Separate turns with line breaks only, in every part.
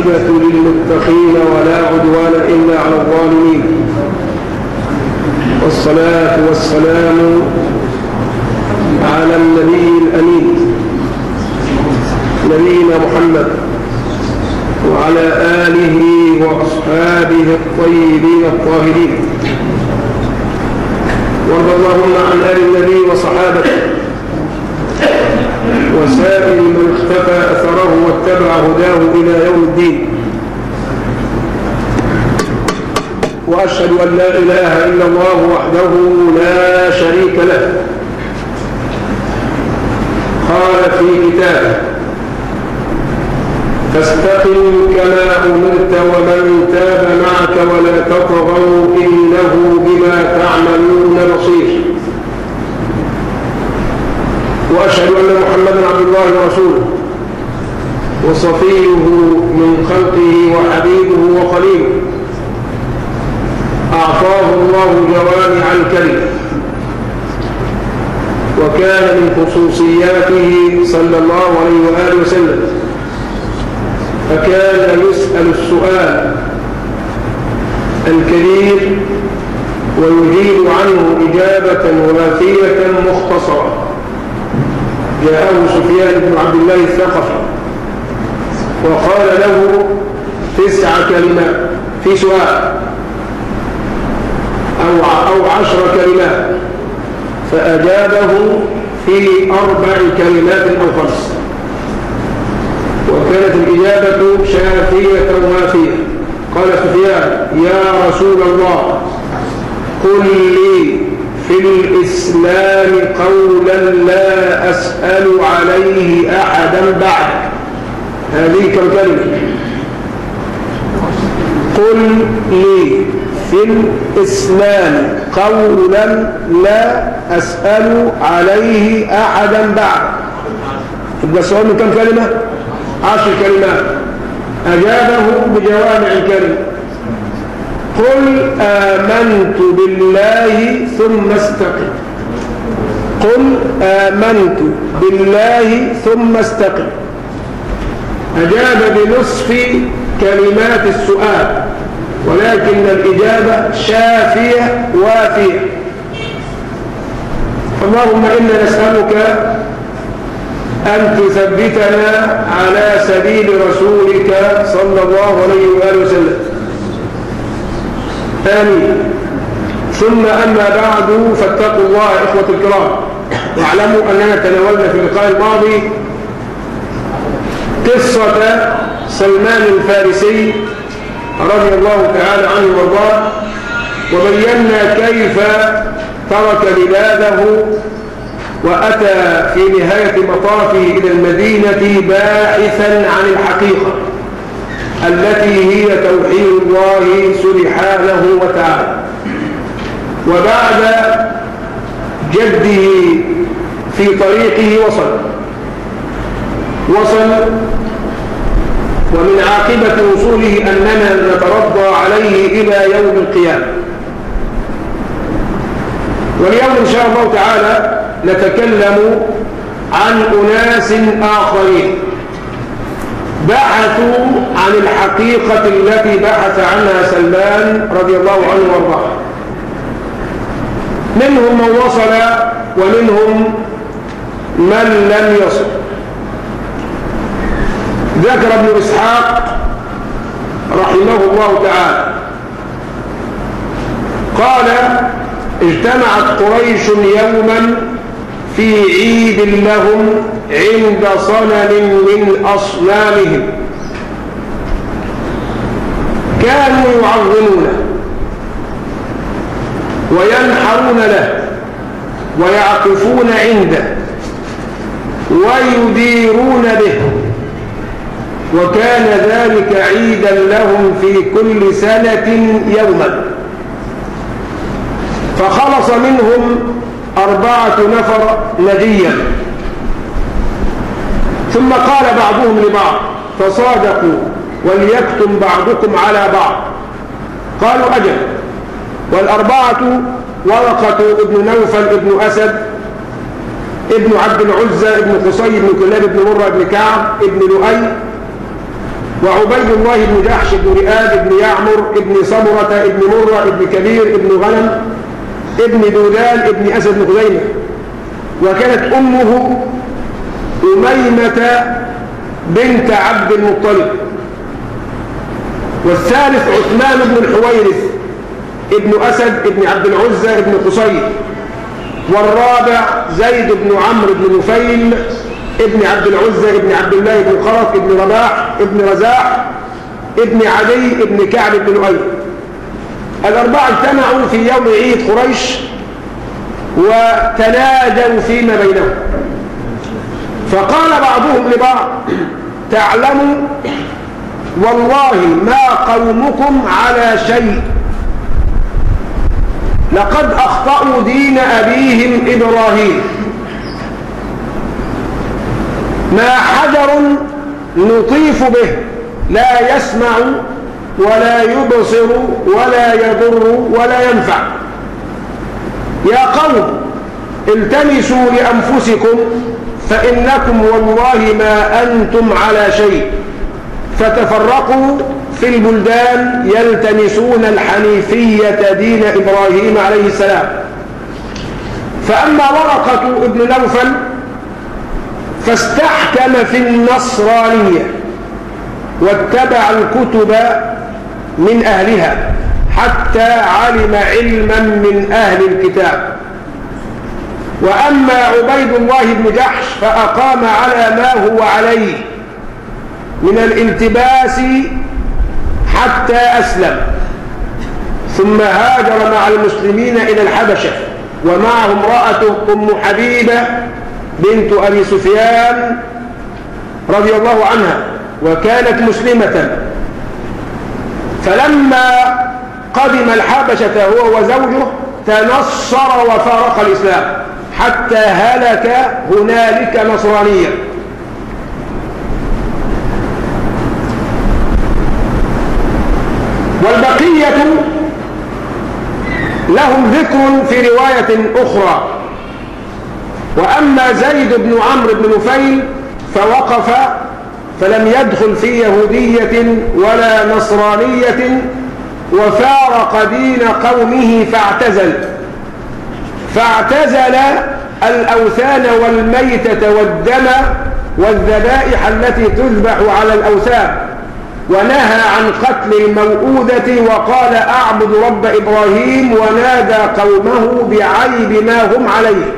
والعاقبة للمتقين ولا عدوان إلا على الظالمين والصلاة والسلام على النبي الأمين نبينا محمد وعلى آله وأصحابه الطيبين الطاهرين وارض اللهم عن آل النبي وصحابته وسائر من اختفى أثره واتبع هداه إلى يوم الدين وأشهد أن لا إله إلا الله وحده لا شريك له قال في كتابه فاستقم كما أمرت ومن تاب معك ولا تطغوا إنه بما تعملون بصير وأشهد أن محمدا عبد الله ورسوله وصفيه من خلقه وحبيبه وخليله أعطاه الله جوامع الكلم وكان من خصوصياته صلى الله عليه وآله وسلم فكان يسأل السؤال الكبير ويجيب عنه إجابة وافية مختصرة جاءه سفيان بن عبد الله الثقفي وقال له تسع كلمات في سؤال أو, أو عشر كلمات فأجابه في أربع كلمات أو خمس وكانت الإجابة شافية وافية قال سفيان يا رسول الله قل لي في الإسلام قولا لا أسأل عليه أحدا بعد هذه كم كلمة قل لي في الإسلام قولا لا أسأل عليه أحدا بعد يبقى السؤال من كم كلمة عشر كلمات أجابه بجوامع الكلمة قل آمنت بالله ثم استقم قل آمنت بالله ثم استقم أجاب بنصف كلمات السؤال ولكن الإجابة شافية وافية اللهم إنا نسألك أن تثبتنا على سبيل رسولك صلى الله عليه وآله وسلم آمين ثم أما بعد فاتقوا الله إخوة الكرام واعلموا أننا تناولنا في اللقاء الماضي قصة سلمان الفارسي رضي الله تعالى عنه وارضاه وبينا كيف ترك بلاده وأتى في نهاية مطافه إلى المدينة باحثا عن الحقيقة التي هي توحيد الله سبحانه وتعالى وبعد جده في طريقه وصل وصل ومن عاقبة وصوله أننا نترضى عليه إلى يوم القيامة واليوم إن شاء الله تعالى نتكلم عن أناس آخرين بحثوا عن الحقيقة التي بحث عنها سلمان رضي الله عنه وارضاه منهم من وصل ومنهم من لم يصل ذكر ابن إسحاق رحمه الله تعالى قال اجتمعت قريش يوما في عيد لهم عند صنم من أصنامهم كانوا يعظمونه وينحرون له ويعكفون عنده ويديرون به وكان ذلك عيدا لهم في كل سنة يوما فخلص منهم أربعة نفر نجيا ثم قال بعضهم لبعض تصادقوا وليكتم بعضكم على بعض قالوا أجل والأربعة ورقة ابن نوفل ابن أسد ابن عبد العزة ابن قصي ابن كلاب ابن مرة ابن كعب ابن لؤي وعبيد الله بن جحش بن رئاب بن يعمر بن سمرة بن مرة بن كبير بن غنم ابن دولال ابن أسد بن خزيمة وكانت أمه أميمة بنت عبد المطلب والثالث عثمان بن الحويرث ابن أسد ابن عبد العزة ابن قصي والرابع زيد بن عمرو بن نفيل ابن عبد العزة ابن عبد الله بن خرف ابن رباح ابن رزاح ابن علي ابن كعب بن لؤي الأربعة اجتمعوا في يوم عيد قريش وتناجوا فيما بينهم فقال بعضهم لبعض تعلموا والله ما قومكم على شيء لقد أخطأوا دين أبيهم إبراهيم ما حجر نطيف به لا يسمع ولا يبصر ولا يضر ولا ينفع يا قوم التمسوا لأنفسكم فإنكم والله ما أنتم على شيء فتفرقوا في البلدان يلتمسون الحنيفية دين إبراهيم عليه السلام فأما ورقة ابن نوفل فاستحكم في النصرانية واتبع الكتب من أهلها حتى علم علما من أهل الكتاب وأما عبيد الله بن جحش فأقام على ما هو عليه من الالتباس حتى أسلم ثم هاجر مع المسلمين إلى الحبشة ومعه امرأته أم حبيبة بنت أبي سفيان رضي الله عنها وكانت مسلمة فلما قدم الحبشة هو وزوجه تنصر وفارق الإسلام حتى هلك هنالك نصرانيا والبقية لهم ذكر في رواية أخرى وأما زيد بن عمرو بن نفيل فوقف فلم يدخل في يهودية ولا نصرانية وفارق دين قومه فاعتزل فاعتزل الأوثان والميتة والدم والذبائح التي تذبح على الأوثان ونهى عن قتل الموؤودة وقال أعبد رب إبراهيم ونادى قومه بعيب ما هم عليه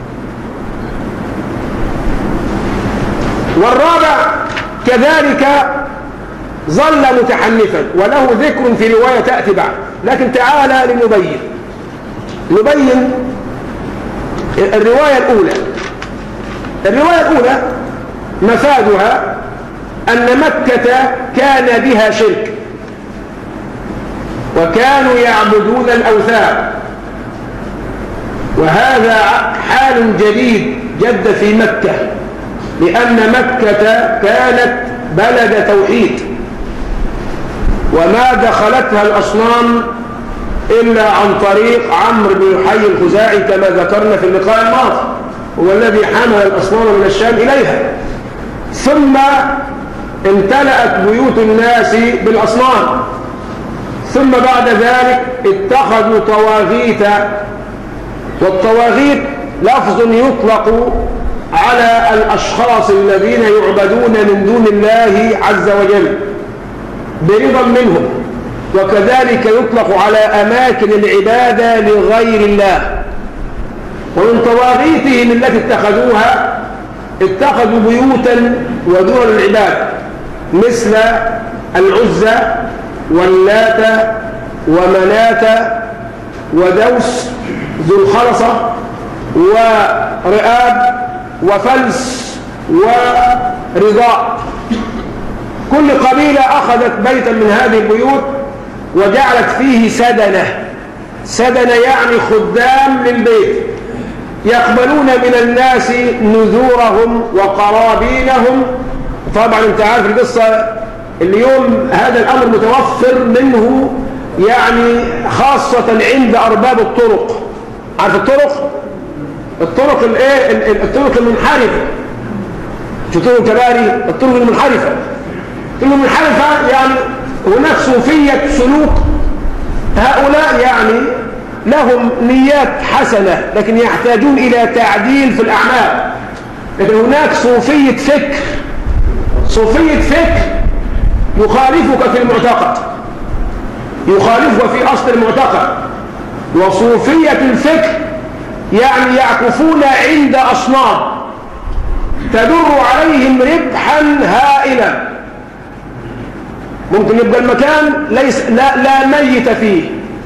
والرابع كذلك ظل متحنفا وله ذكر في رواية تأتي بعد لكن تعالى لنبين نبين الرواية الأولى الرواية الأولى مفادها أن مكة كان بها شرك وكانوا يعبدون الأوثان وهذا حال جديد جد في مكة لأن مكة كانت بلد توحيد وما دخلتها الأصنام إلا عن طريق عمرو بن يحيي الخزاعي كما ذكرنا في اللقاء الماضي هو الذي حمل الأصنام من الشام إليها ثم امتلأت بيوت الناس بالأصنام ثم بعد ذلك اتخذوا طواغيت والطواغيت لفظ يطلق على الأشخاص الذين يعبدون من دون الله عز وجل برضا منهم وكذلك يطلق على أماكن العبادة لغير الله ومن طواغيتهم التي اتخذوها اتخذوا بيوتا ودور العباد مثل العزة واللات ومنات ودوس ذو الخلصة ورئاب وفلس ورضاء كل قبيلة أخذت بيتا من هذه البيوت وجعلت فيه سدنة سدنة يعني خدام للبيت يقبلون من الناس نذورهم وقرابينهم طبعا انت عارف القصة اليوم هذا الأمر متوفر منه يعني خاصة عند أرباب الطرق عارف الطرق الطرق الايه الطرق المنحرفة شو طرق الكباري الطرق المنحرفة انه منحرفة يعني هناك صوفية سلوك هؤلاء يعني لهم نيات حسنة لكن يحتاجون إلى تعديل في الأعمال لكن هناك صوفية فكر صوفية فكر يخالفك في المعتقد يخالفك في أصل المعتقد وصوفية الفكر يعني يعكفون عند أصنام تدر عليهم ربحا هائلا ممكن يبقى المكان ليس لا, لا ميت فيه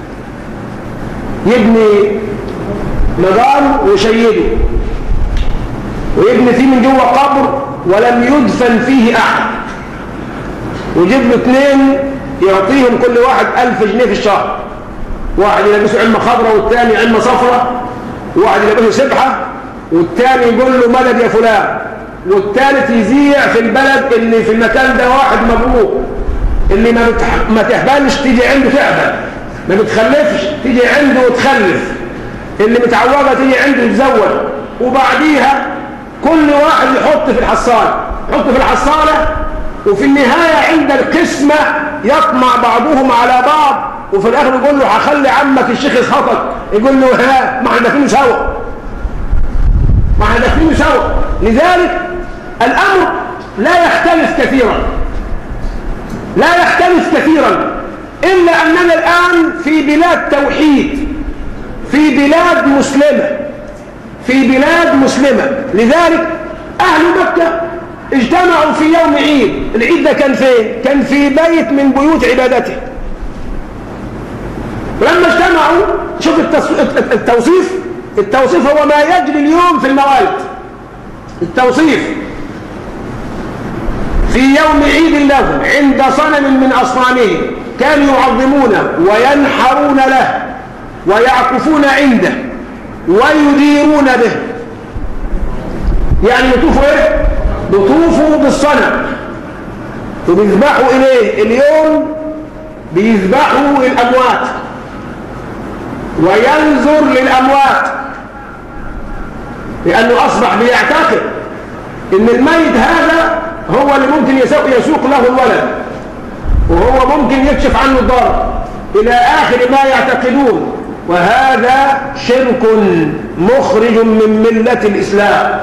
يبني مقام ويشيده ويبني فيه من جوه قبر ولم يدفن فيه أحد ويجيب له اثنين يعطيهم كل واحد ألف جنيه في الشهر واحد يلبسه علمة خضراء والثاني علمة صفراء وواحد يلبسه سبحة والثاني يقول له مدد يا فلان والثالث يذيع في البلد اللي في المكان ده واحد مبروك اللي ما, بتح... ما تحبلش تيجي عنده تحبل ما بتخلفش تيجي عنده وتخلف اللي متعوضة تيجي عنده تزوج وبعديها كل واحد يحط في الحصالة يحط في الحصالة وفي النهاية عند القسمة يطمع بعضهم على بعض وفي الآخر يقول له هخلي عمك الشيخ يسخطك يقول له ها ما احنا داخلين سوا ما احنا داخلين سوا لذلك الأمر لا يختلف كثيرا لا يختلف كثيرا إلا أننا الآن في بلاد توحيد في بلاد مسلمة في بلاد مسلمة لذلك أهل مكة اجتمعوا في يوم عيد العيد ده كان فين كان في بيت من بيوت عبادته ولما اجتمعوا شوف التوصيف التوصيف هو ما يجري اليوم في الموالد التوصيف في يوم عيد لهم عند صنم من أصنامهم كانوا يعظمونه وينحرون له ويعكفون عنده ويديرون به يعني يطوفوا ايه يطوفوا بالصنم وبيذبحوا اليه اليوم بيذبحوا الاموات وينظر للاموات لانه اصبح بيعتقد ان الميت هذا هو اللي ممكن يسوق له الولد وهو ممكن يكشف عنه الضرر الى اخر ما يعتقدون وهذا شرك مخرج من ملة الإسلام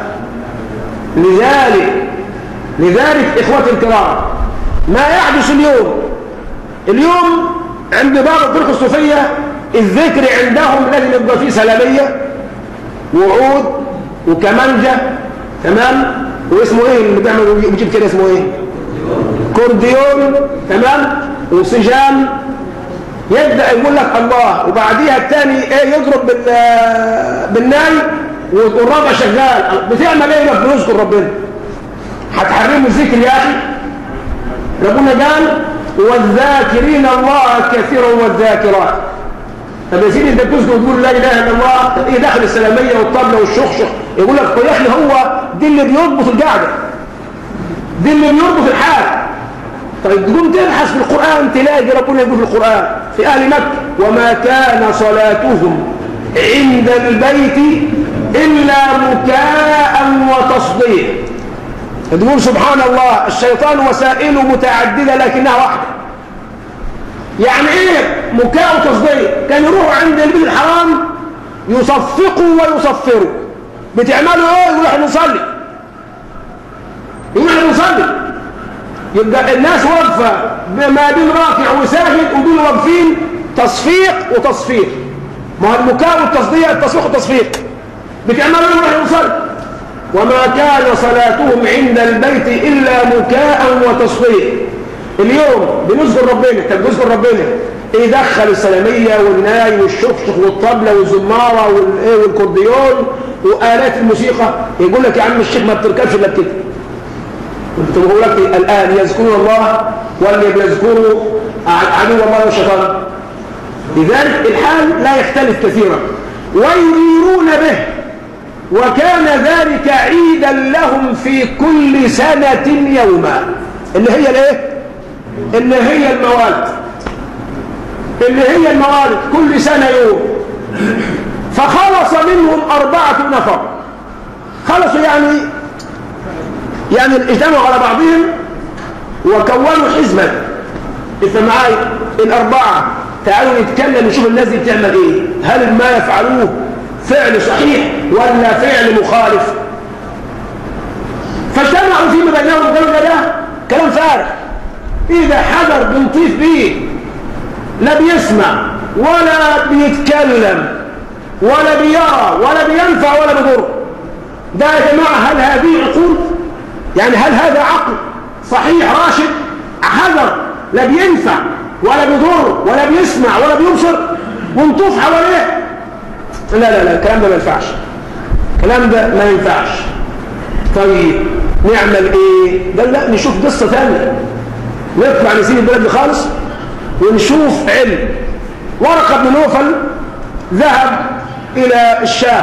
لذلك لذلك إخوتي الكرام ما يحدث اليوم اليوم عند بعض الفرق الصوفية الذكر عندهم لازم يبقى فيه سلامية وعود وكمانجة تمام واسمه ايه اللي بيعمل بيجيب كده اسمه ايه كورديون تمام وسجام يبدأ يقول لك الله وبعديها الثاني ايه يضرب بال بالناي والرابع شغال بتعمل ايه لك بنذكر ربنا هتحرموا الذكر يا اخي ربنا قال والذاكرين الله كثيرا والذاكرات طب يا سيدي انت بتذكر وتقول لا اله الا الله ايه داخل السلاميه والطبله والشخشخ يقول لك يا اخي هو دي اللي بيربط القعده دي اللي بيربط الحال طيب تقوم تبحث في القرآن تلاقي ربنا يقول في القرآن في أهل مكة وما كان صلاتهم عند البيت إلا مكاء وتصديق تقول سبحان الله الشيطان وسائله متعددة لكنها واحدة يعني ايه مكاء وتصديق كان يروحوا عند البيت الحرام يصفقوا ويصفروا بتعملوا ايه يقولوا احنا نصلي يقولوا احنا نصلي يبقى الناس واقفه ما بين راكع وساجد ودول واقفين تصفيق وتصفيق ما هو المكاء والتصديق التصفيق والتصفيق بتعملوا ايه واحنا نصلي وما كان صلاتهم عند البيت الا مكاء وتصفيق اليوم بنذكر ربنا طب بنذكر ربنا ايه دخل السلاميه والناي والشخشخ والطبله والزماره والايه والكورديون والات الموسيقى يقول لك يا عم الشيخ ما بتركبش الا كده كنت بقول لك الان يذكرون الله ولا بيذكروا عدو الله والشيطان لذلك الحال لا يختلف كثيرا ويديرون به وكان ذلك عيدا لهم في كل سنة يوما اللي هي الايه اللي هي الموالد اللي هي الموالد كل سنة يوم فخلص منهم أربعة نفر خلصوا يعني يعني اجتمعوا على بعضهم وكونوا حزبا انت معايا الاربعه تعالوا نتكلم نشوف الناس دي بتعمل ايه هل ما يفعلوه فعل صحيح ولا فعل مخالف فاجتمعوا فيما بينهم قالوا ده ده كلام فارغ اذا حجر بنطيف بيه لا بيسمع ولا بيتكلم ولا بيرى ولا بينفع ولا بيضر ده يا جماعه هل هذه عقول يعني هل هذا عقل صحيح راشد حجر لا بينفع ولا بيضر ولا بيسمع ولا بيبصر ونطوف حواليه لا لا لا الكلام ده ما ينفعش الكلام ده ما ينفعش طيب نعمل ايه ده لا نشوف قصه ثانيه نطلع نسيب البلد دي خالص ونشوف علم ورقه بن نوفل ذهب الى الشام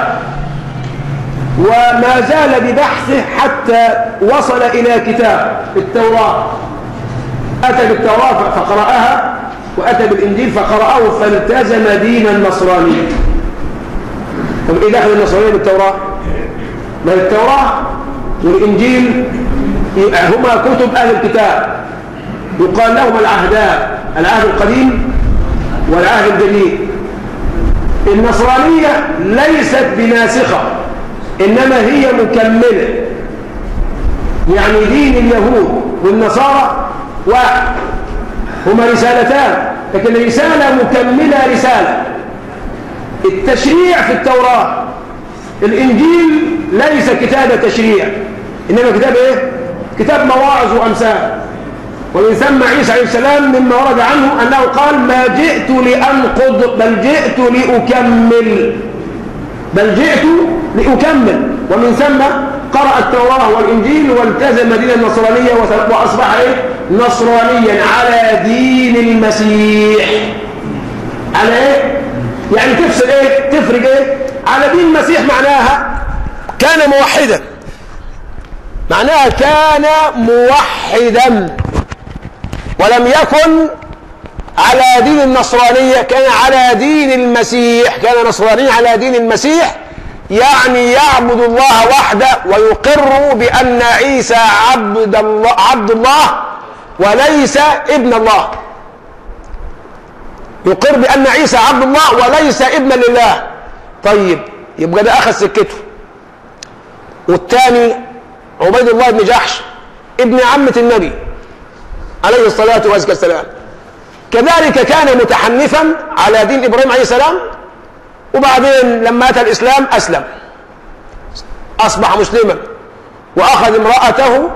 وما زال ببحثه حتى وصل الى كتاب التوراه اتى بالتوراه فقراها واتى بالانجيل فقراه فالتزم دين النصرانيه طب ايه دخل النصرانيه بالتوراه ما التوراه والانجيل هما كتب اهل الكتاب يقال لهما العهدان العهد القديم والعهد الجديد النصرانيه ليست بناسخه انما هي مكمله يعني دين اليهود والنصارى واحد هما رسالتان لكن رساله مكمله رساله التشريع في التوراة الإنجيل ليس كتاب تشريع إنما كتاب إيه؟ كتاب مواعظ وأمثال ومن ثم عيسى عليه السلام مما ورد عنه أنه قال ما جئت لأنقض بل جئت لأكمل بل جئت لأكمل ومن ثم قرأ التوراة والإنجيل والتزم دين النصرانية وأصبح إيه؟ نصرانيا على دين المسيح على إيه؟ يعني تفصل ايه تفرق ايه على دين المسيح معناها كان موحدا معناها كان موحدا ولم يكن على دين النصرانية كان على دين المسيح كان نصرانيا على دين المسيح يعني يعبد الله وحده ويقر بأن عيسى عبد الله, عبد الله وليس ابن الله يقر بأن عيسى عبد الله وليس ابنا لله طيب يبقى ده أخذ سكته والثاني عبيد الله بن جحش ابن عمة النبي عليه الصلاة والسلام كذلك كان متحنفا على دين إبراهيم عليه السلام وبعدين لما أتى الإسلام أسلم أصبح مسلما وأخذ امرأته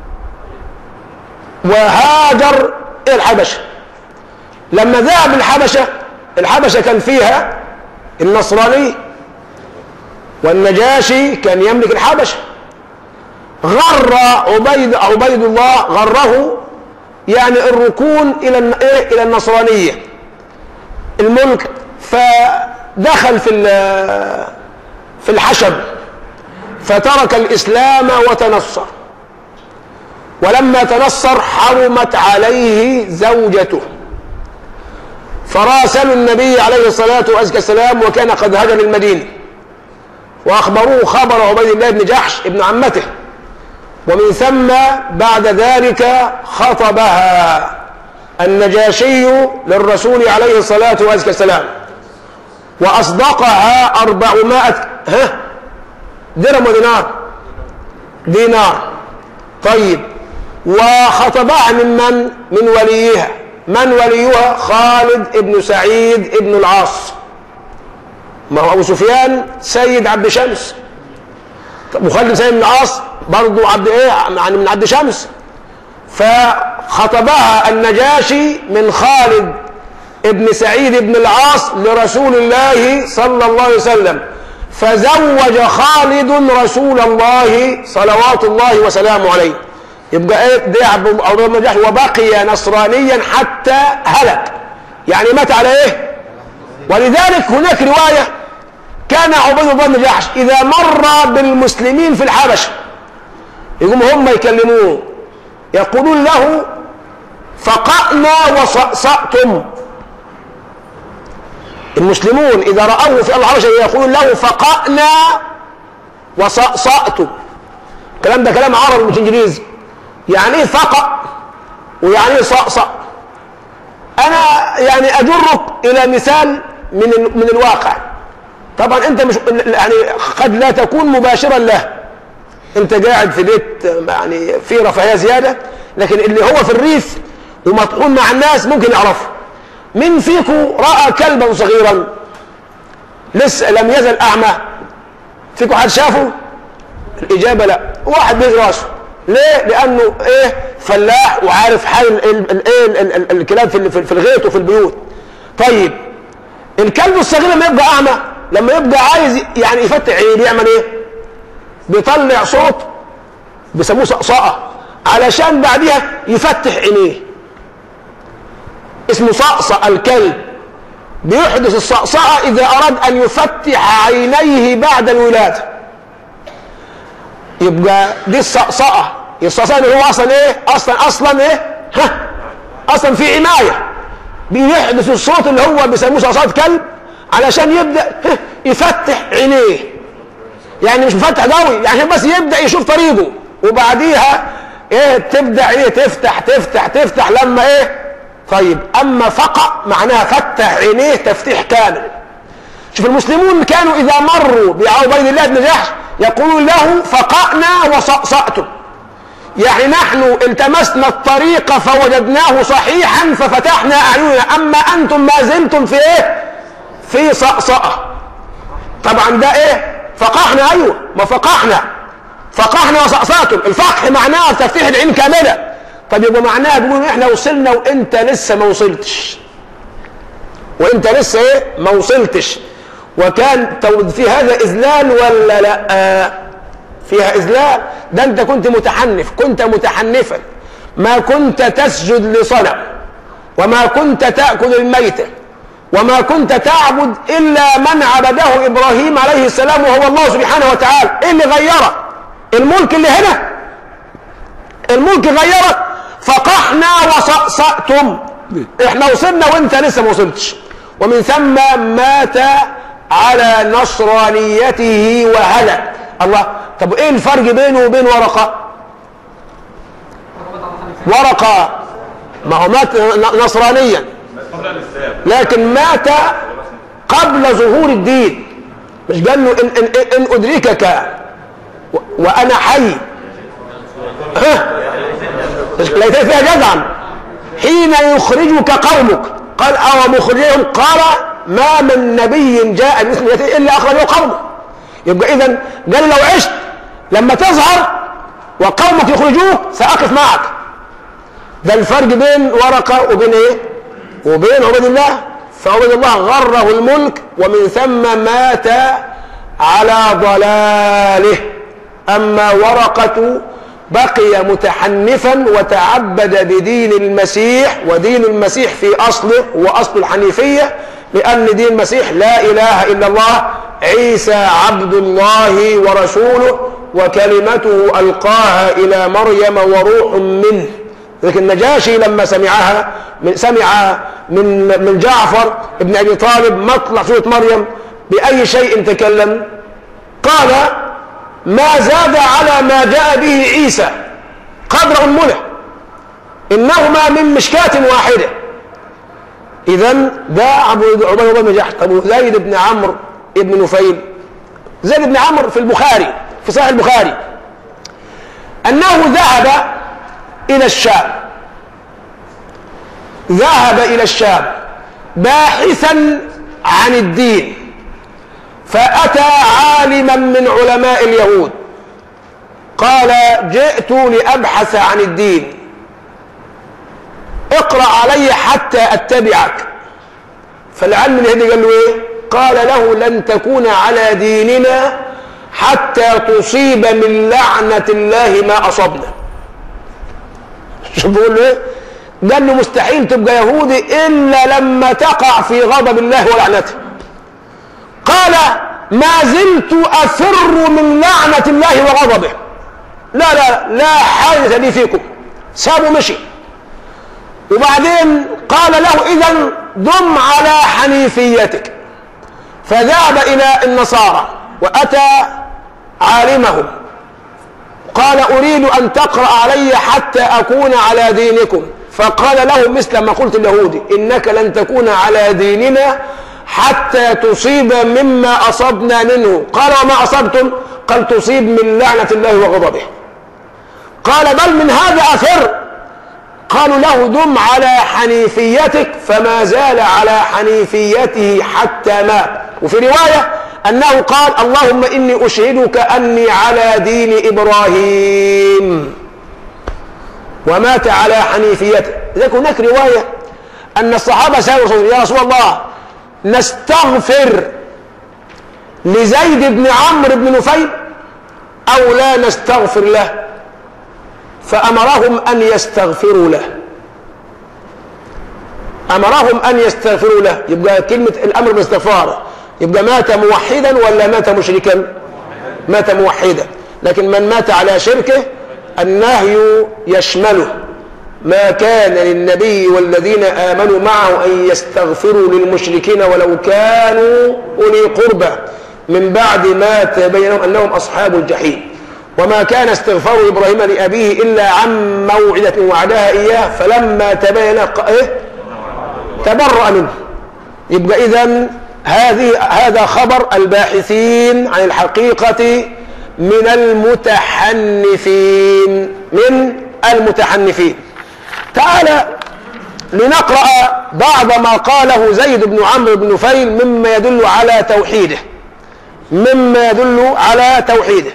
وهاجر إلى الحبشة لما ذهب الحبشة الحبشة كان فيها النصراني والنجاشي كان يملك الحبشة غر عبيد عبيد الله غره يعني الركون الى الى النصرانيه الملك فدخل في في الحشب فترك الاسلام وتنصر ولما تنصر حرمت عليه زوجته فراسلوا النبي عليه الصلاة والسلام وكان قد هجر المدينة وأخبروه خبر عبيد الله بن جحش ابن عمته ومن ثم بعد ذلك خطبها النجاشي للرسول عليه الصلاة والسلام وأصدقها أربعمائة ها درهم ودينار دينار طيب وخطبها ممن من وليها من وليها خالد ابن سعيد ابن العاص ما هو ابو سفيان سيد عبد شمس وخالد بن سعيد بن العاص برضه عبد ايه يعني من عبد شمس فخطبها النجاشي من خالد ابن سعيد بن العاص لرسول الله صلى الله عليه وسلم فزوج خالد رسول الله صلوات الله وسلامه عليه يبقى ايه ده عبد الله بن جحش وبقي نصرانيا حتى هلك يعني مات على ايه ولذلك هناك روايه كان عبيد الله بن جحش اذا مر بالمسلمين في الحبشه يقوم هم يكلموه يقولون له فقأنا وصأصأتم المسلمون إذا رأوه في الحبشة يقولون له فقأنا وصأصأتم الكلام ده كلام عربي مش انجليزي يعني ايه فقأ
ويعني ايه صقصق انا يعني اجرك الى مثال من ال- من الواقع طبعا انت مش يعني قد لا تكون مباشرا له انت قاعد في بيت يعني في رفاهيه زياده لكن اللي هو في الريف ومطحون مع الناس ممكن يعرفه من فيكم راى كلبا صغيرا لسه لم يزل اعمى فيكم حد شافه الاجابه لا واحد بيجري راسه ليه لانه ايه فلاح وعارف حال ال- ال- ال- ال- ال- ال- الكلاب في ال- في الغيط وفي البيوت طيب الكلب الصغير لما يبقى اعمى لما يبقى عايز يعني يفتح عينيه بيعمل ايه بيطلع صوت بيسموه صقصقه علشان بعدها يفتح عينيه اسمه صقصق الكلب بيحدث الصقصقه اذا اراد ان يفتح عينيه بعد الولاده يبقى دي الصقصقه الصقصقه اللي هو اصلا ايه اصلا اصلا ايه ها اصلا في عنايه بيحدث الصوت اللي هو بيسموه صقصقه كلب علشان يبدا ها، يفتح عينيه يعني مش مفتح قوي يعني عشان بس يبدا يشوف طريقه وبعديها ايه تبدا ايه تفتح تفتح تفتح لما ايه طيب اما فقع معناها فتح عينيه تفتيح كامل شوف المسلمون كانوا اذا مروا بعبيد الله بن جحش يقولون له فقعنا وصأصأتم يعني نحن التمسنا الطريق فوجدناه صحيحا ففتحنا اعيننا اما انتم ما زلتم في ايه في صأصأة طبعا ده ايه فقحنا ايوه ما فقحنا فقحنا وصأصأتم الفقح معناه تفتيح العين كامله طب يبقى معناها بيقولوا احنا وصلنا وانت لسه ما وصلتش وانت لسه ايه ما وصلتش وكان تو- في هذا اذلال ولا لا فيها اذلال ده انت كنت متحنف كنت متحنفا ما كنت تسجد لصنم وما كنت تاكل الميته وما كنت تعبد الا من عبده ابراهيم عليه السلام وهو الله سبحانه وتعالى ايه اللي غيرك الملك اللي هنا الملك غيرك فقحنا وصأصأتم احنا وصلنا وانت لسه ما وصلتش ومن ثم مات على نصرانيته وهلك الله طب ايه الفرق بينه وبين ورقه ورقه ما هو مات نصرانيا لكن مات قبل ظهور الدين مش قال له ان, إن, إن ادركك و- وانا حي ها ليس فيها جزعا حين يخرجك قومك قال او مخرجهم قال ما من نبي جاء بمثل يأتي الا اخرجه قومه يبقى اذا قال لو عشت لما تظهر وقومك يخرجوك ساقف معك ده الفرق بين ورقه وبين ايه وبين عبد الله فعبد الله غره الملك ومن ثم مات على ضلاله اما ورقه بقي متحنفا وتعبد بدين المسيح ودين المسيح في اصله هو اصل الحنيفيه لان دين المسيح لا اله الا الله عيسى عبد الله ورسوله وكلمته القاها الى مريم وروح منه لكن النجاشي لما سمعها من سمع من من جعفر ابن ابي طالب مطلع سوره مريم باي شيء تكلم قال ما زاد على ما جاء به عيسى قدر أنمله إنهما من مشكاة واحدة إذا ده عبد عبيد الله بن جحش أبو زيد بن عمرو بن نفيل زيد بن عمرو في البخاري في صحيح البخاري أنه ذهب إلى الشام ذهب إلى الشام باحثا عن الدين فأتى عالما من علماء اليهود قال جئت لأبحث عن الدين اقرأ علي حتى أتبعك فالعلم اليهودي قال له ايه قال له لن تكون على ديننا حتى تصيب من لعنة الله ما أصبنا شوف بيقول له ايه قال له مستحيل تبقى يهودي إلا لما تقع في غضب الله ولعنته قال ما زلت أفر من لعنة الله وغضبه لا لا لا حاجة لي فيكم سابوا مشي وبعدين قال له إذا دم على حنيفيتك فذهب إلى النصارى وأتى عالمهم قال أريد أن تقرأ علي حتى أكون على دينكم فقال له مثل ما قلت اليهودي إنك لن تكون على ديننا حتى تصيب مما أصبنا منه قال وما أصبتم قال تصيب من لعنة الله وغضبه قال بل من هذا أفر قالوا له دم على حنيفيتك فما زال على حنيفيته حتى مات وفي رواية أنه قال اللهم إني أشهدك أني على دين إبراهيم ومات على حنيفيته لذلك هناك رواية أن الصحابة سألوا يا رسول الله نستغفر لزيد بن عمرو بن نفيل أو لا نستغفر له فأمرهم أن يستغفروا له أمرهم أن يستغفروا له يبقى كلمة الأمر بالاستغفار يبقى مات موحدا ولا مات مشركا مات موحدا لكن من مات على شركه النهي يشمله ما كان للنبي والذين آمنوا معه أن يستغفروا للمشركين ولو كانوا أولي قربى من بعد ما تبين لهم أنهم أصحاب الجحيم وما كان استغفار إبراهيم لأبيه إلا عن موعدة وعدها إياه فلما تبين إيه؟ تبرأ منه يبقى إذا هذه هذا خبر الباحثين عن الحقيقة من المتحنفين من المتحنفين تعالى لنقرأ بعض ما قاله زيد بن عمرو بن نفيل مما يدل على توحيده مما يدل على توحيده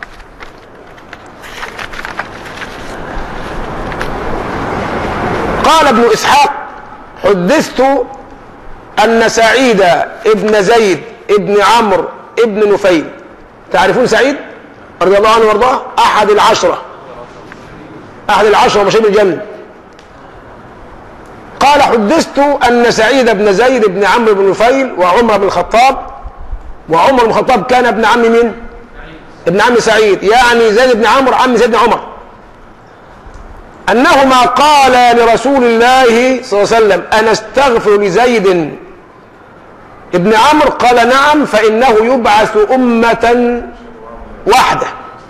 قال ابن إسحاق حدثت أن سعيد ابن زيد ابن عمرو ابن نفيل تعرفون سعيد رضي الله عنه وارضاه أحد العشرة أحد العشرة مشاهير الجنة قال حدثت أن سعيد بن زيد بن عمرو بن نفيل وعمر بن الخطاب وعمر بن الخطاب كان ابن عم من ابن عم سعيد يعني زيد بن عمرو عم زيد بن عمر أنهما قال لرسول الله صلى الله عليه وسلم أنا استغفر لزيد ابن عمرو قال نعم فإنه يبعث أمة واحدة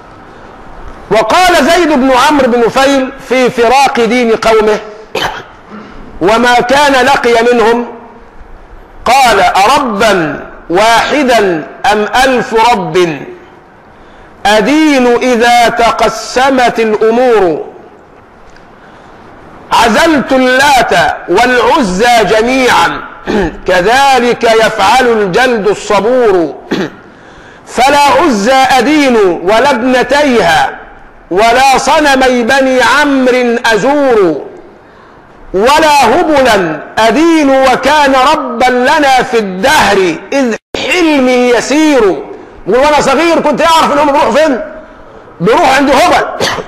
وقال زيد بن عمرو بن نفيل في فراق دين قومه وما كان لقي منهم قال أربا واحدا أم ألف رب أدين إذا تقسمت الأمور عزلت اللات والعزى جميعا كذلك يفعل الجلد الصبور فلا عزى أدين ولا ابنتيها ولا صنمي بني عمرو أزور ولا هبلا أدين وكان ربا لنا في الدهر إذ حلمي يسير وانا صغير كنت اعرف انهم بيروحوا فين بيروحوا عند هبل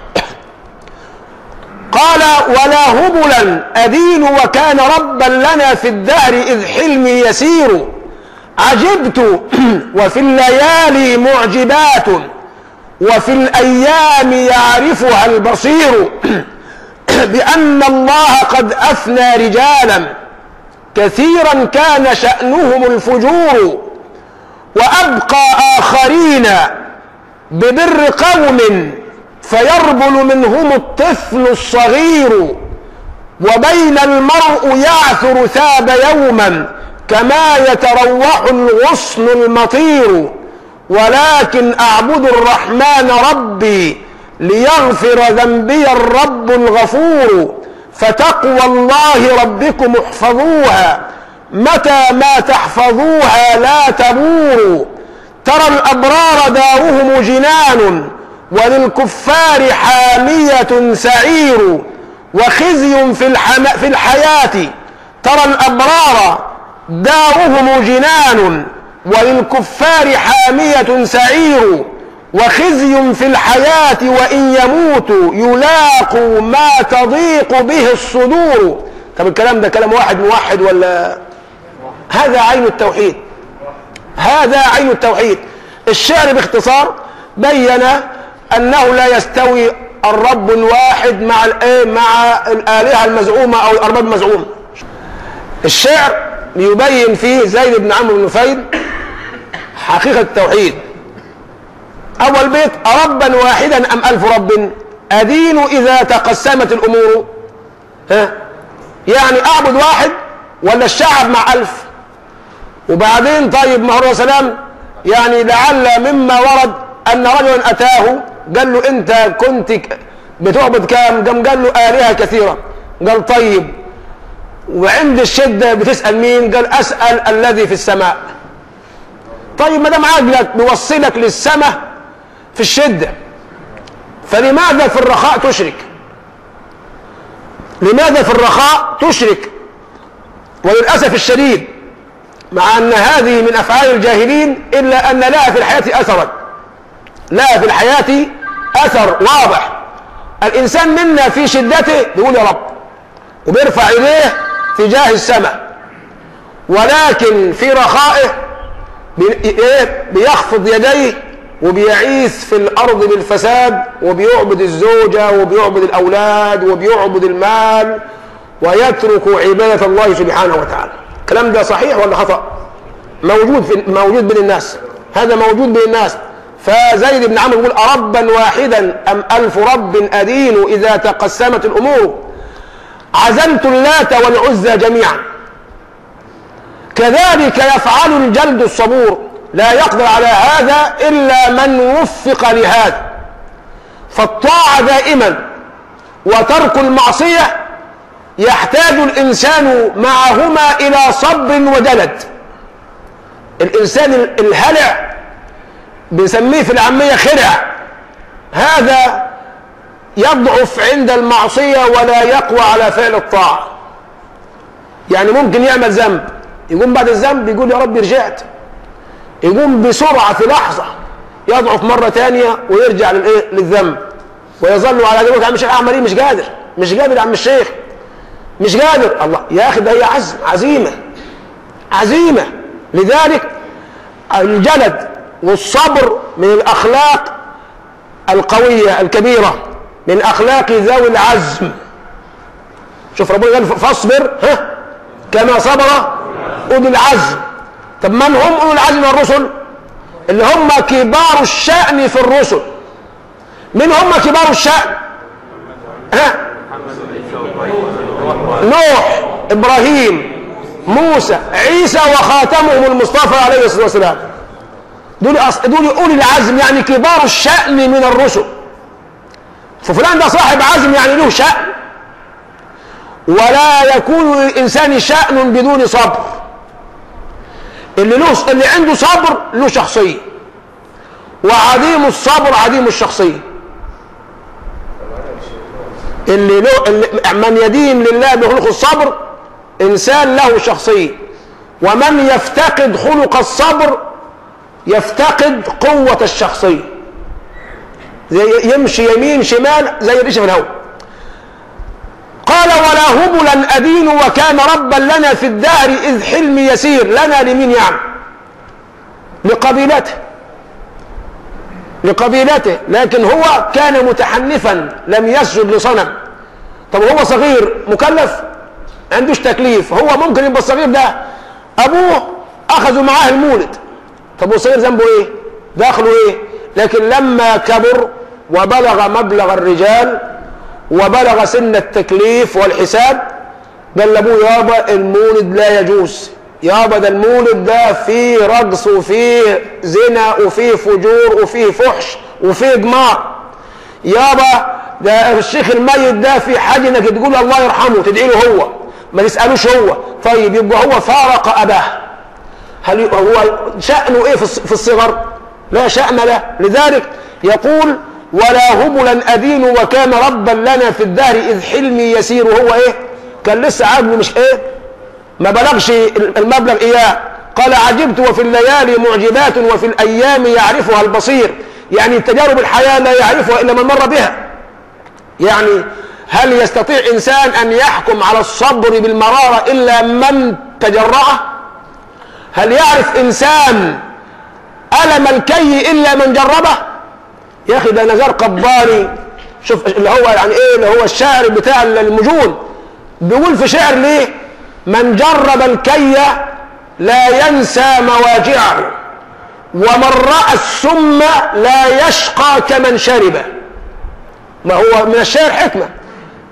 قال ولا هبلا أدين وكان ربا لنا في الدهر إذ حلمي يسير عجبت وفي الليالي معجبات وفي الأيام يعرفها البصير بأن الله قد أثنى رجالا كثيرا كان شأنهم الفجور وأبقى آخرين ببر قوم فيربل منهم الطفل الصغير وبين المرء يعثر ثاب يوما كما يتروح الغصن المطير ولكن أعبد الرحمن ربي ليغفر ذنبي الرب الغفور فتقوى الله ربكم احفظوها متى ما تحفظوها لا تبور ترى الأبرار دارهم جنان وللكفار حامية سعير وخزي في, الحم... في الحياة ترى الأبرار دارهم جنان وللكفار حامية سعير وخزي في الحياة وإن يموتوا يلاقوا ما تضيق به الصدور طب الكلام ده كلام واحد موحد ولا هذا عين التوحيد هذا عين التوحيد الشعر باختصار بين أنه لا يستوي الرب الواحد مع مع الآلهة المزعومة أو الأرباب المزعومة الشعر يبين فيه زيد بن عمرو بن نفيل حقيقة التوحيد أول بيت أربا واحدا أم ألف رب أدين إذا تقسمت الأمور ها يعني اعبد واحد ولا الشعب مع ألف وبعدين طيب ما هو سلام يعني لعل مما ورد ان رجلا اتاه قال له انت كنت ك- بتعبد كام قام قال له الهه كثيره قال طيب وعند الشده بتسال مين قال اسال الذي في السماء طيب ما دام عقلك بيوصلك للسماء في الشده فلماذا في الرخاء تشرك لماذا في الرخاء تشرك وللاسف الشديد مع ان هذه من افعال الجاهلين الا ان لها في الحياه اثرا لها في الحياه اثر واضح الانسان منا في شدته بيقول يا رب وبيرفع ايديه تجاه السماء ولكن في رخائه بي- إيه؟ بيخفض يديه وبيعيث في الارض بالفساد وبيعبد الزوجه وبيعبد الاولاد وبيعبد المال ويترك عباده الله سبحانه وتعالى الكلام ده صحيح ولا خطا موجود في موجود بين الناس هذا موجود بين الناس فزيد بن عمرو يقول أربا واحدا أم ألف رب أدين إذا تقسمت الأمور عزمت اللات والعزى جميعا كذلك يفعل الجلد الصبور لا يقدر على هذا إلا من وفق لهذا فالطاعة دائما وترك المعصية يحتاج الإنسان معهما إلى صبر وجلد الإنسان الهلع بنسميه في العامية خلع هذا يضعف عند المعصية ولا يقوى على فعل الطاعة يعني ممكن يعمل ذنب يقوم بعد الذنب يقول يا رب رجعت يقوم بسرعة في لحظة يضعف مرة تانية ويرجع للإيه؟ للذنب ويظل على ذلك عم الشيخ أعمل إيه مش قادر مش قادر يا عم الشيخ مش قادر الله يا أخي ده هي عزم عزيمة عزيمة لذلك الجلد والصبر من الأخلاق القوية الكبيرة من أخلاق ذوي العزم شوف ربنا قال فاصبر ها كما صبر أولي العزم طب من هم أولي العزم من الرسل اللي هم كبار الشأن في الرسل من هم كبار الشأن ها نوح إبراهيم موسى عيسى وخاتمهم المصطفى عليه الصلاة والسلام دول أص... دول أولي العزم يعني كبار الشأن من الرسل ففلان ده صاحب عزم يعني له شأن ولا يكون للإنسان شأن بدون صبر اللي له اللي عنده صبر له شخصية وعديم الصبر عديم الشخصية اللي له اللي من يدين لله بخلق الصبر إنسان له شخصية ومن يفتقد خلق الصبر يفتقد قوة الشخصية زي يمشي يمين شمال زي الريشه في الهواء قال ولا هبلا أدين وكان ربا لنا في الدهر إذ حلمي يسير لنا لمين يعني لقبيلته لقبيلته لكن هو كان متحنفا لم يسجد لصنم طب هو صغير مكلف ما عندوش تكليف هو ممكن يبقى الصغير ده ابوه اخذوا معاه المولد طب هو الصغير ذنبه ايه داخله ايه لكن لما كبر وبلغ مبلغ الرجال وبلغ سن التكليف والحساب قال لابوه يابا المولد لا يجوز يابا ده المولد ده فيه رقص وفيه زنا وفيه فجور وفيه فحش وفيه جمار يابا ده الشيخ الميت ده في حاجه انك تقول الله يرحمه تدعي له هو ما تسالوش هو طيب يبقى هو فارق اباه هل هو شأنه ايه في الصغر لا شأن له لذلك يقول ولا هبلا أدين وكان ربا لنا في الدهر إذ حلمي يسير وهو إيه كان لسه عقله مش إيه ما بلغش المبلغ إياه قال عجبت وفي الليالي معجبات وفي الأيام يعرفها البصير يعني تجارب الحياة لا يعرفها إلا من مر بها يعني هل يستطيع إنسان أن يحكم على الصبر بالمرارة إلا من تجرأه هل يعرف إنسان ألم الكي إلا من جربه يا أخي ده نزار قباني شوف اللي هو يعني إيه اللي هو الشاعر بتاع المجون بيقول في شعر ليه من جرب الكي لا ينسى مواجعه ومن رأى السم لا يشقى كمن شربه ما هو من الشعر حكمة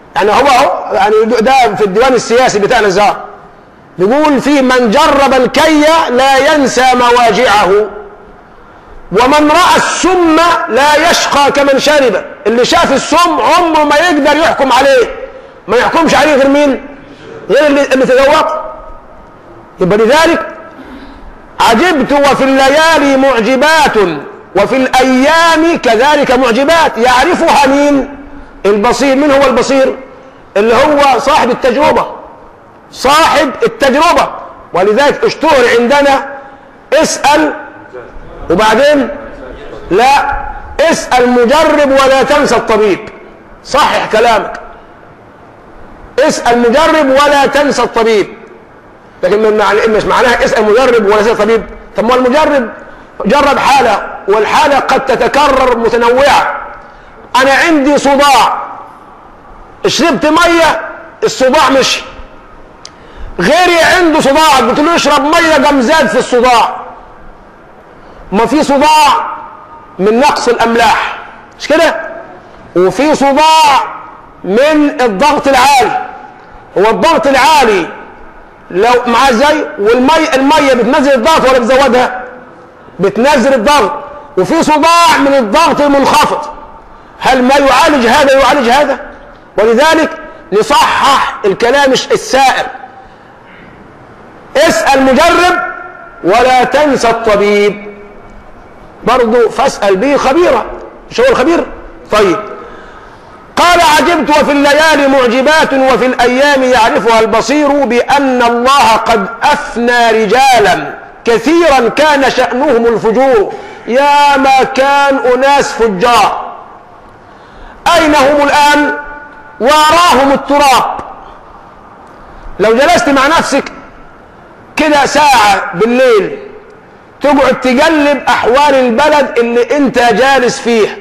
يعني هو هو يعني ده في الديوان السياسي بتاع الازهر بيقول فيه من جرب الكي لا ينسى مواجعه ومن راى السم لا يشقى كمن شرب اللي شاف السم عمره ما يقدر يحكم عليه ما يحكمش عليه غير مين غير اللي, اللي تذوقه يبقى لذلك عجبت وفي الليالي معجبات وفي الايام كذلك معجبات يعرفها مين البصير من هو البصير اللي هو صاحب التجربه صاحب التجربه ولذلك اشتهر عندنا اسال وبعدين لا اسال مجرب ولا تنسى الطبيب صحح كلامك اسال مجرب ولا تنسى الطبيب لكن من معنى مش معناها اسال مجرب ولا تنسى الطبيب طب ما المجرب جرب حاله والحاله قد تتكرر متنوعه انا عندي صداع شربت ميه الصداع مشي غيري عنده صداع قلت له اشرب ميه قام زاد في الصداع ما في صداع من نقص الاملاح مش كده وفي صداع من الضغط العالي هو الضغط العالي لو معاه زي والميه الميه بتنزل الضغط ولا بتزودها بتنزل الضغط وفي صداع من الضغط المنخفض هل ما يعالج هذا يعالج هذا ولذلك نصحح الكلام السائر اسأل مجرب ولا تنسى الطبيب برضو فاسأل به خبيرا مش هو الخبير طيب قال عجبت وفي الليالي معجبات وفي الأيام يعرفها البصير بأن الله قد أفنى رجالا كثيرا كان شأنهم الفجور يا ما كان أناس فجار أين هم الآن وراهم التراب لو جلست مع نفسك كده ساعة بالليل تقعد تقلب أحوال البلد اللي أنت جالس فيه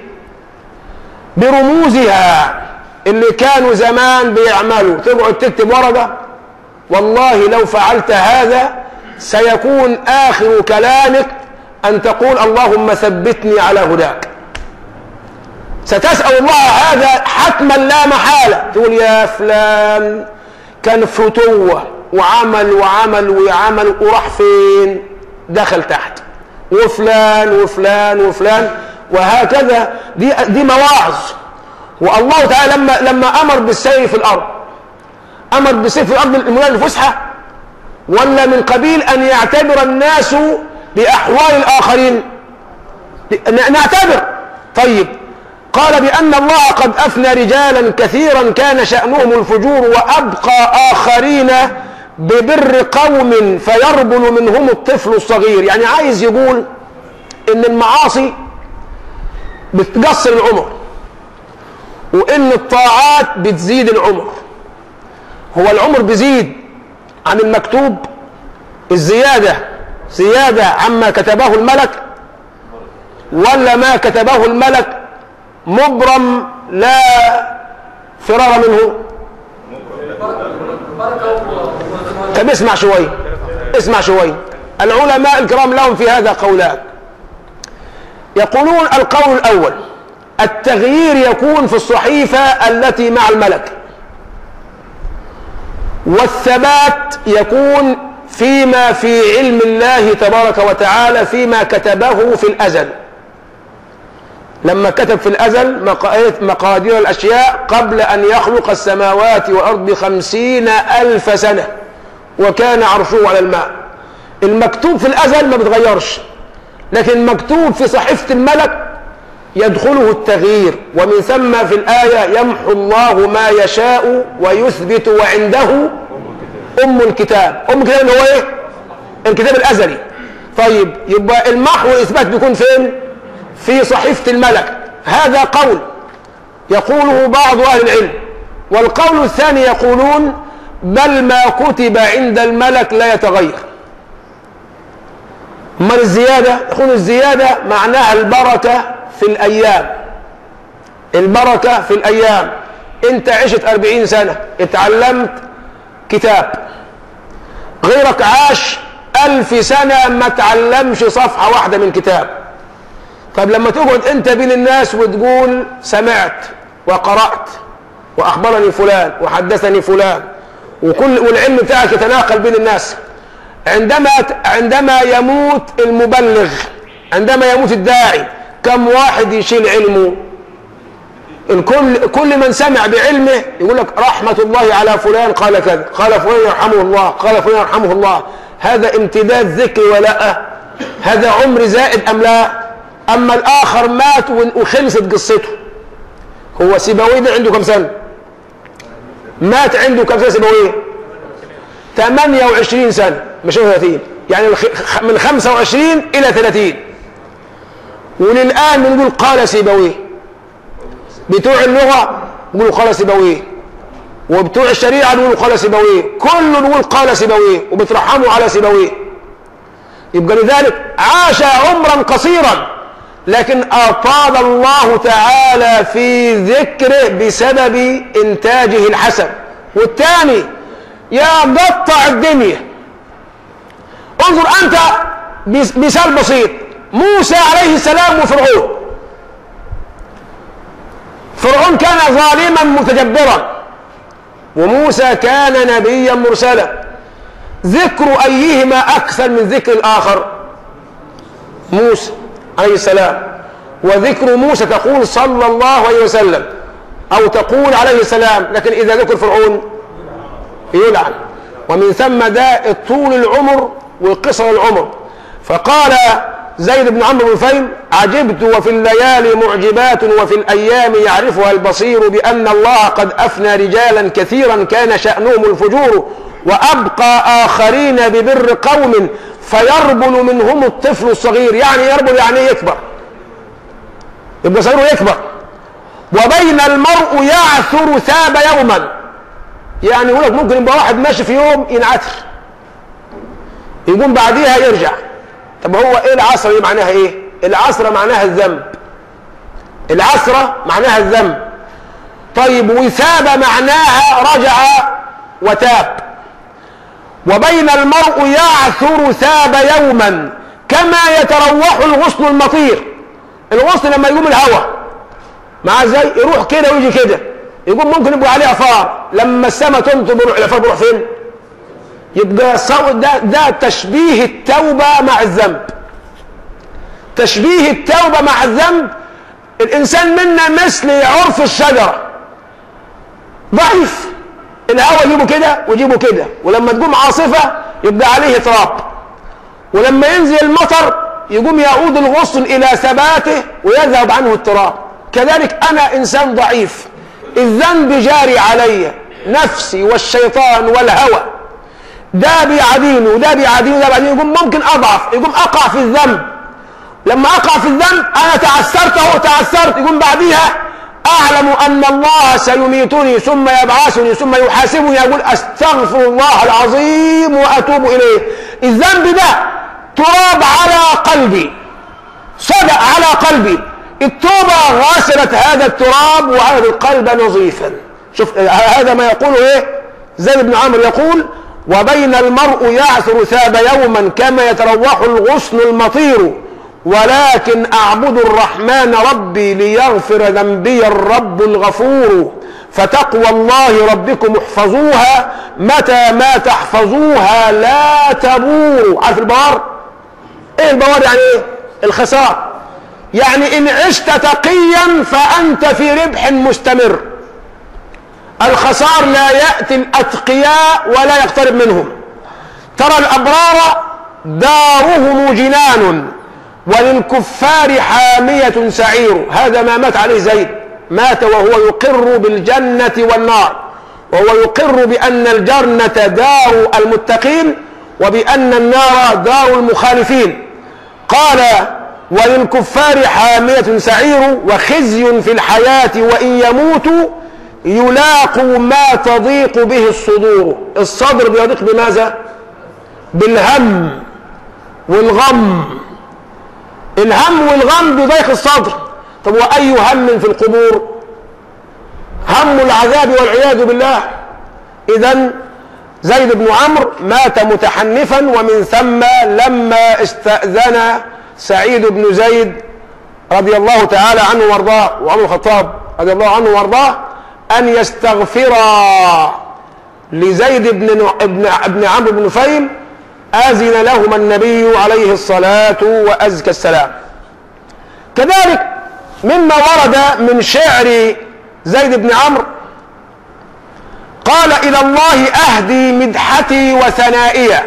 برموزها اللي كانوا زمان بيعملوا تقعد تكتب ورقة والله لو فعلت هذا سيكون آخر كلامك أن تقول اللهم ثبتني على هداك ستسأل الله هذا حتما لا محالة تقول يا فلان كان فتوة وعمل وعمل وعمل وراح فين دخل تحت وفلان وفلان وفلان وهكذا دي دي مواعظ والله تعالى لما لما امر بالسير في الارض امر بالسير في الارض المنال الفسحه ولا من قبيل ان يعتبر الناس باحوال الاخرين نعتبر طيب قال بان الله قد افنى رجالا كثيرا كان شانهم الفجور وابقى اخرين ببر قوم فيربل منهم الطفل الصغير يعني عايز يقول ان المعاصي بتقصر العمر وان الطاعات بتزيد العمر هو العمر بيزيد عن المكتوب الزيادة زيادة عما كتبه الملك ولا ما كتبه الملك مبرم لا فرار منه طب اسمع شوي اسمع شوي العلماء الكرام لهم في هذا قولان يقولون القول الأول التغيير يكون في الصحيفة التي مع الملك والثبات يكون فيما في علم الله تبارك وتعالى فيما كتبه في الأزل لما كتب في الأزل مقادير الأشياء قبل أن يخلق السماوات والأرض بخمسين ألف سنة وكان عرشه على الماء المكتوب في الأزل ما بتغيرش لكن مكتوب في صحيفة الملك يدخله التغيير ومن ثم في الآية يمحو الله ما يشاء ويثبت وعنده أم الكتاب أم الكتاب اللي هو إيه؟ الكتاب الأزلي طيب يبقى المحو والإثبات بيكون فين؟ في صحيفة الملك هذا قول يقوله بعض أهل العلم والقول الثاني يقولون بل ما كتب عند الملك لا يتغير أمال الزيادة يقول الزيادة معناها البركة في الأيام البركة في الأيام أنت عشت أربعين سنة اتعلمت كتاب غيرك عاش ألف سنة ما تعلمش صفحة واحدة من كتاب طيب لما تقعد أنت بين الناس وتقول سمعت وقرأت واخبرني فلان وحدثني فلان وكل والعلم بتاعك يتناقل بين الناس عندما عندما يموت المبلغ عندما يموت الداعي كم واحد يشيل علمه الكل كل من سمع بعلمه يقول لك رحمة الله على فلان قال كذا قال فلان يرحمه الله قال فلان يرحمه الله هذا امتداد ذكر ولا هذا عمر زائد أم لا أما الآخر مات وخلصت قصته هو سيبويه ده عنده كم سنة مات عنده كم سنة سيبويه 28 سنة مش 30 يعني من 25 إلى 30 وللآن بنقول قال سيبويه بتوع اللغة بيقولوا قال سيبويه وبتوع الشريعة بيقولوا قال سيبويه كله بيقول قال سيبويه وبترحموا على سيبويه يبقى لذلك عاش عمرا قصيرا لكن أطال الله تعالى في ذكره بسبب إنتاجه الحسن والثاني يا قطع الدنيا انظر أنت مثال بسيط موسى عليه السلام وفرعون فرعون كان ظالما متجبرا وموسى كان نبيا مرسلا ذكر أيهما أكثر من ذكر الآخر موسى عليه السلام وذكر موسى تقول صلى الله عليه وسلم أو تقول عليه السلام لكن إذا ذكر فرعون يلعن ومن ثم ده طول العمر وقصر العمر فقال زيد بن عمرو بن فيم عجبت وفي الليالي معجبات وفي الأيام يعرفها البصير بأن الله قد أفنى رجالا كثيرا كان شأنهم الفجور وأبقى آخرين ببر قوم فيربل منهم الطفل الصغير يعني يربل يعني يكبر يبقى صغيره يكبر وبين المرء يعثر ثاب يوما يعني يقول لك ممكن يبقى واحد ماشي في يوم ينعثر يقوم بعديها يرجع طب هو ايه العصر دي معناها ايه العصر معناها الذنب العصرة معناها الذنب طيب وثاب معناها رجع وتاب وبين المرء يعثر ثاب يوما كما يتروح الغصن المطير الغصن لما يقوم الهواء مع ازاي يروح كده ويجي كده يقوم ممكن يبقى عليه عفار لما السماء تمطر بيروح العفار بيروح فين يبقى صوت ده ده تشبيه التوبة مع الذنب تشبيه التوبة مع الذنب الإنسان منا مثل عرف الشجرة ضعيف الهواء يجيبه كده ويجيبه كده ولما تقوم عاصفة يبقى عليه تراب ولما ينزل المطر يقوم يعود الغصن إلى ثباته ويذهب عنه التراب كذلك أنا إنسان ضعيف الذنب جاري علي نفسي والشيطان والهوى ده بيعاديني وده بيعاديني وده بيعاديني يقوم ممكن اضعف يقوم اقع في الذنب لما اقع في الذنب انا تعثرت اهو تعثرت يقوم بعديها اعلم ان الله سيميتني ثم يبعثني ثم يحاسبني يقول استغفر الله العظيم واتوب اليه الذنب ده تراب على قلبي صدأ على قلبي التوبه غسلت هذا التراب وعلى القلب نظيفا شوف هذا ما يقوله ايه زيد بن عمرو يقول وبين المرء يعثر ثاب يوما كما يتروح الغصن المطير ولكن أعبد الرحمن ربي ليغفر ذنبي الرب الغفور فتقوى الله ربكم احفظوها متى ما تحفظوها لا تبور عارف البوار ايه البوار يعني ايه الخسار يعني ان عشت تقيا فانت في ربح مستمر الخسار لا يأتي الأتقياء ولا يقترب منهم ترى الأبرار دارهم جنان وللكفار حامية سعير هذا ما مات عليه زيد مات وهو يقر بالجنة والنار وهو يقر بأن الجنة دار المتقين وبأن النار دار المخالفين قال وللكفار حامية سعير وخزي في الحياة وإن يموتوا يلاقوا ما تضيق به الصدور الصدر بيضيق بماذا بالهم والغم الهم والغم بيضيق الصدر طب وأي هم في القبور هم العذاب والعياذ بالله إذا زيد بن عمرو مات متحنفا ومن ثم لما استأذن سعيد بن زيد رضي الله تعالى عنه وارضاه وعمر الخطاب رضي الله عنه وارضاه أن يستغفرا لزيد بن ابن ابن عمرو بن نفيل أذن لهما النبي عليه الصلاة وأزكى السلام كذلك مما ورد من شعر زيد بن عمرو قال إلى الله أهدي مدحتي وثنائيا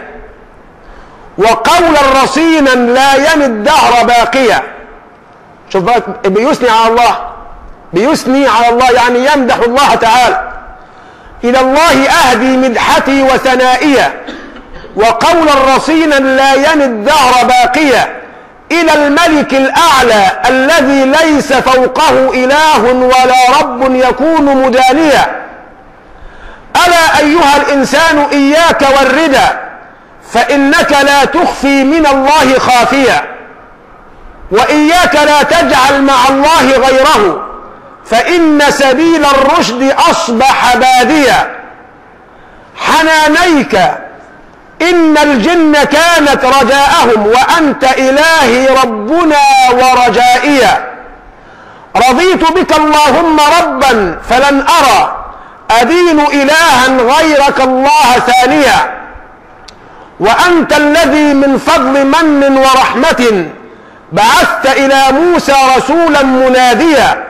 وقولا رصينا لا يني الدهر باقيا شوف بقى بيثني على الله بيثني على الله يعني يمدح الله تعالى إلى الله أهدي مدحتي وثنائيا وقولا رصينا لا يني الدهر باقيا إلى الملك الأعلى الذي ليس فوقه إله ولا رب يكون مدانيا ألا أيها الإنسان إياك والردى فإنك لا تخفي من الله خافيا وإياك لا تجعل مع الله غيره فإن سبيل الرشد أصبح باديا حنانيك إن الجن كانت رجاءهم وأنت إلهي ربنا ورجائيا رضيت بك اللهم ربا فلن أرى أدين إلها غيرك الله ثانيا وأنت الذي من فضل من ورحمة بعثت إلى موسى رسولا مناديا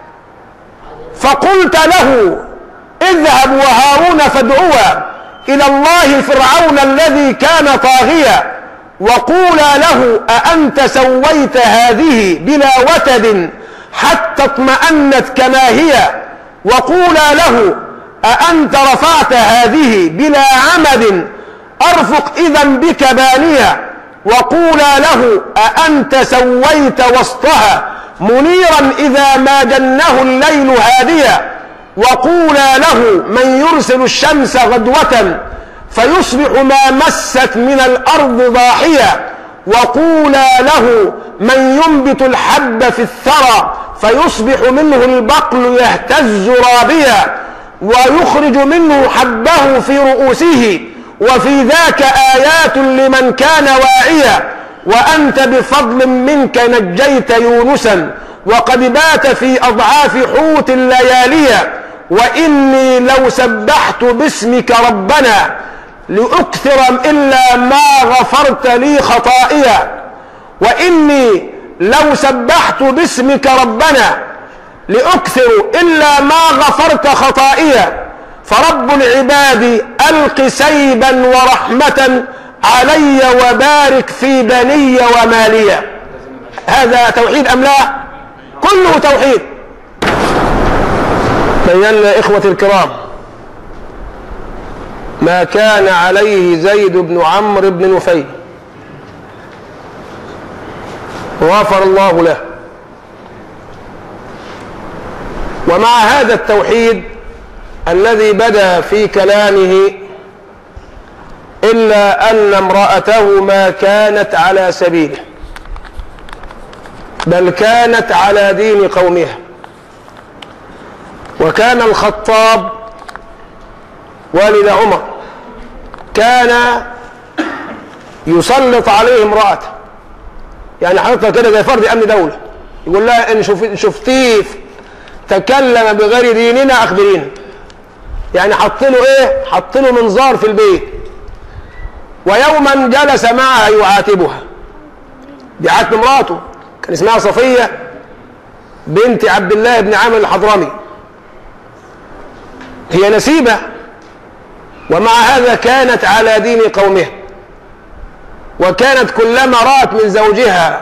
فقلت له اذهب وهارون فادعوا إلى الله فرعون الذي كان طاغيا وقولا له أأنت سويت هذه بلا وتد حتى اطمأنت كما هي وقولا له أأنت رفعت هذه بلا عمد أرفق إذا بك بانيا وقولا له أأنت سويت وسطها منيرا إذا ما جنه الليل هاديا وقولا له من يرسل الشمس غدوة فيصبح ما مست من الأرض ضاحيا وقولا له من ينبت الحب في الثرى فيصبح منه البقل يهتز رابيا ويخرج منه حبه في رؤوسه وفي ذاك آيات لمن كان واعيا وأنت بفضل منك نجيت يونسا وقد بات في أضعاف حوت اللياليا وإني لو سبحت باسمك ربنا لأكثر إلا ما غفرت لي خطائيا وإني لو سبحت باسمك ربنا لأكثر إلا ما غفرت خطائيا فرب العباد ألق سيبا ورحمة علي وبارك في بني وماليا هذا توحيد أم لا كله توحيد بينا إخوتي الكرام ما كان عليه زيد بن عمرو بن نفيل غفر الله له ومع هذا التوحيد الذي بدا في كلامه إلا أن امرأته ما كانت على سبيله بل كانت على دين قومها وكان الخطاب والد عمر كان يسلط عليه امرأته يعني حضرتك كده زي فرد أمن دولة يقول لها إن شوف- شفتيه تكلم بغير ديننا أخبرينا يعني حط له إيه حط له منظار في البيت ويوما جلس معها يعاتبها بيعاتب امراته كان اسمها صفية بنت عبد الله بن عامر الحضرمي هي نسيبة ومع هذا كانت على دين قومها وكانت كلما رأت من زوجها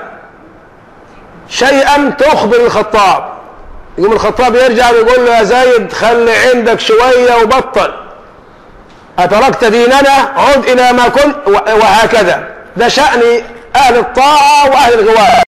شيئا تخبر الخطاب يقوم الخطاب يرجع ويقول له يا زايد خلي عندك شوية وبطل أتركت ديننا عد إلى ما كنت وهكذا ده شأن أهل الطاعة وأهل الغواية